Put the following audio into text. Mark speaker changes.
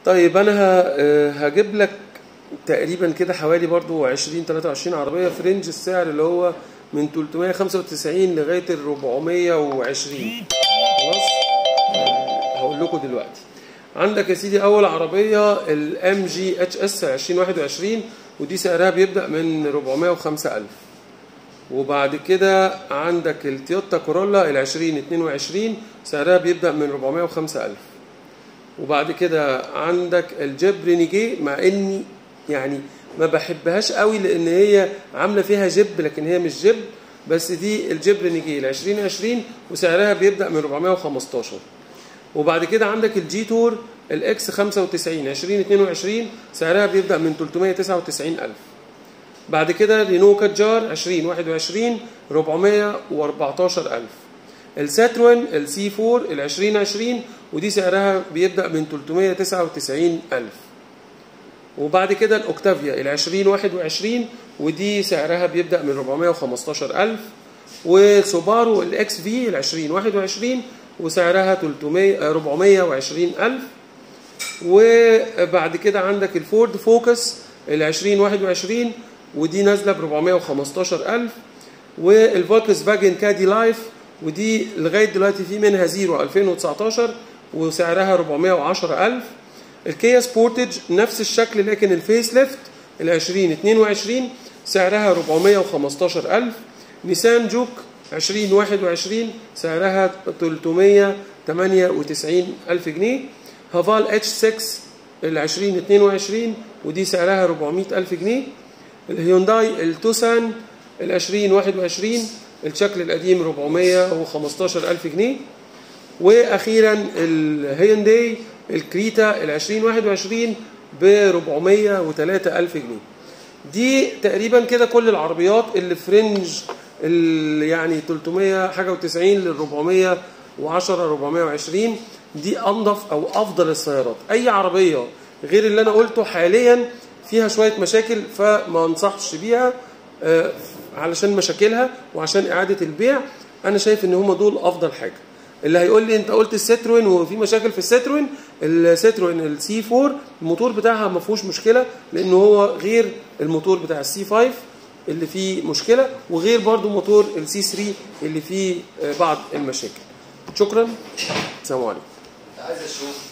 Speaker 1: طيب انا ه- آه، هجيب لك تقريبا كده حوالي برضو 20 23 عربيه في رينج السعر اللي هو من 395 لغايه ال 420 خلاص هقول لكم دلوقتي عندك يا سيدي اول عربيه الام جي اتش اس 2021 ودي سعرها بيبدا من 405000 وبعد كده عندك التويوتا كورولا ال 2022 سعرها بيبدا من 405000 وبعد كده عندك الجيب رينيجي مع اني يعني ما بحبهاش قوي لان هي عامله فيها جيب لكن هي مش جيب بس دي الجيب رينيجي ال 2020 وسعرها بيبدا من 415 وبعد كده عندك الجي تور الاكس 95 2022 سعرها بيبدا من 399000 بعد كده رينو كاتجار 2021 414000 الساتروين السي 4 ال 2020 ودي سعرها بيبدا من 399000 وبعد كده الاوكتافيا ال 2021 ودي سعرها بيبدا من 415000 وسوبارو الاكس في ال 2021 وسعرها 300 آه، 420000 وبعد كده عندك الفورد فوكس ال 2021 ودي نازله ب 415000 والفولكس فاجن كادي لايف ودي لغايه دلوقتي في منها زيرو 2019 وسعرها 410000 الكيا سبورتج نفس الشكل لكن الفيس ليفت ال 2022 سعرها 415000 نيسان جوك 2021 سعرها 398000 جنيه هافال اتش 6 ال 2022 ودي سعرها 400000 جنيه الهيونداي التوسان ال 2021 الشكل القديم 415000 جنيه واخيرا الهيونداي الكريتا ال 2021 ب 403000 جنيه دي تقريبا كده كل العربيات اللي في رينج ال- يعني 300 حاجه و90 لل 410 420 دي انظف او افضل السيارات اي عربيه غير اللي انا قلته حاليا فيها شويه مشاكل فما انصحش بيها آه، علشان مشاكلها وعشان اعاده البيع انا شايف ان هم دول افضل حاجه اللي هيقول لي انت قلت الستروين وفي مشاكل في الستروين الستروين السي 4 الموتور بتاعها ما فيهوش مشكله لان هو غير الموتور بتاع السي 5 اللي فيه مشكله وغير برضو موتور السي 3 اللي فيه آه، بعض المشاكل شكرا السلام عليكم
Speaker 2: عايز اشوف